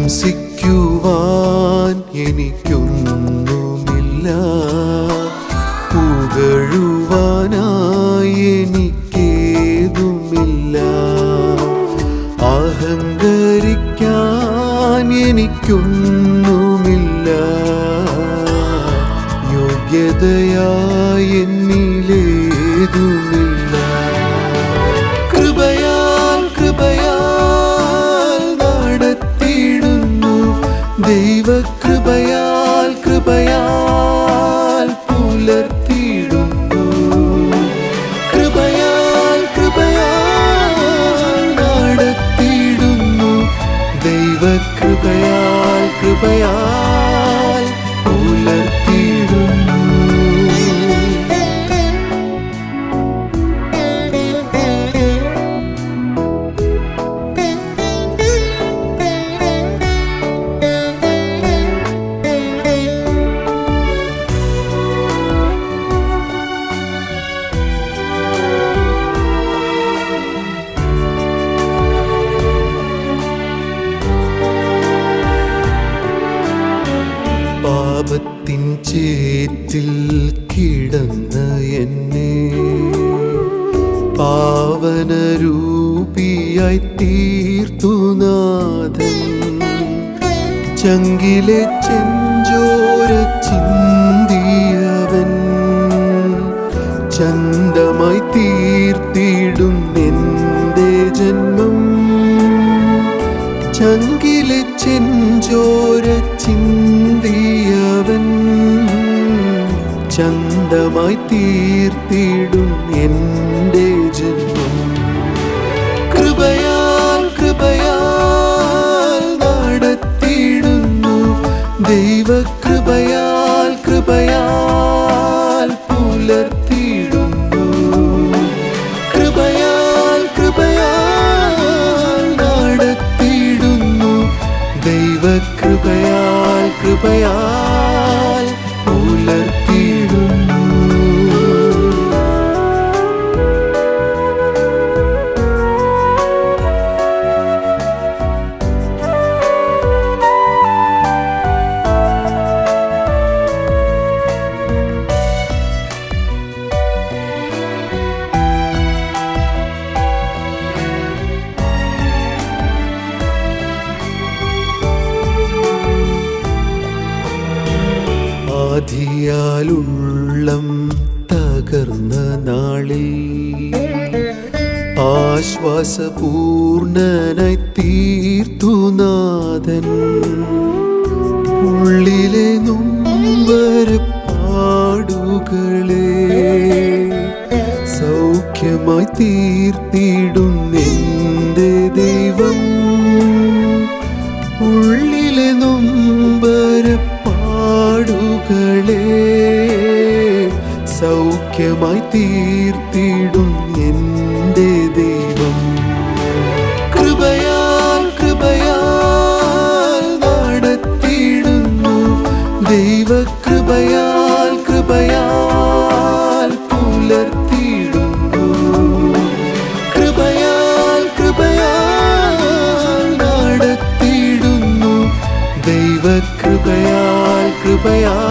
പ്രശംസിക്കുവാൻ എനിക്കൊന്നുമില്ല പുകഴുവാനായി എനിക്കേതുമില്ല അഹങ്കരിക്കാൻ എനിക്കൊന്നുമില്ല യോഗ്യതയായി എന്നിലേതുമില്ല കൃപയാൽ കൃപയാൽ നടത്തിയിടുന്നു ദൈവകൃപയാൽ കൃപയാൽ പുലർത്തിയിടുന്നു കൃപയാൽ കൃപയാൽ നടത്തിയിടുന്നു ദൈവകൃപയാൽ കൃപയാൽ പുലർത്തിയിടുന്നു പാപത്തിൻ ചേറ്റിൽ കിടന്ന എന്നെ പാവനരൂപിയായി തീർത്തുനാഥൻ ചങ്കിലെ ചെഞ്ചോര ചിന്തിയവൻ ചന്തമായി തീർത്തിടും എന്റെ ജന്മം ചങ്കിലെ ചെഞ്ചോര ചിന്തിയവൻ ചന്തമായി തീർത്തിടും എന്റെ ജന്മം കൃപയാൽ കൃപയാൽ നടത്തിയിടുന്നു ദൈവകൃപയാൽ കൃപയാൽ പുലർത്തിയിടുന്നു കൃപയാൽ കൃപയാൽ നടത്തിയിടുന്നു ദൈവകൃപയാൽ കൃപയാൽ പുലർത്തിയിടുന്നു ആധിയാലുള്ളം തകർന്ന നാളിൽ ആശ്വാസപൂർണനായി തീർത്തുനാഥൻ ഉള്ളിലെ നൊമ്പര പാടുകളെ സൗഖ്യമായി തീർത്തിടും എന്റെ ദൈവം ഉള്ളിലെ നൊമ്പര പാടുകളെ സൗഖ്യമായി തീർത്തിടും എന്റെ ദൈവം കൃപയാൽ കൃപയാൽ നടത്തിയിടുന്നു ദൈവകൃപയാൽ കൃപയാൽ പുലർത്തിയിടുന്നു കൃപയാൽ കൃപയാൽ നടത്തിയിടുന്നു ദൈവകൃപയാൽ കൃപയാൽ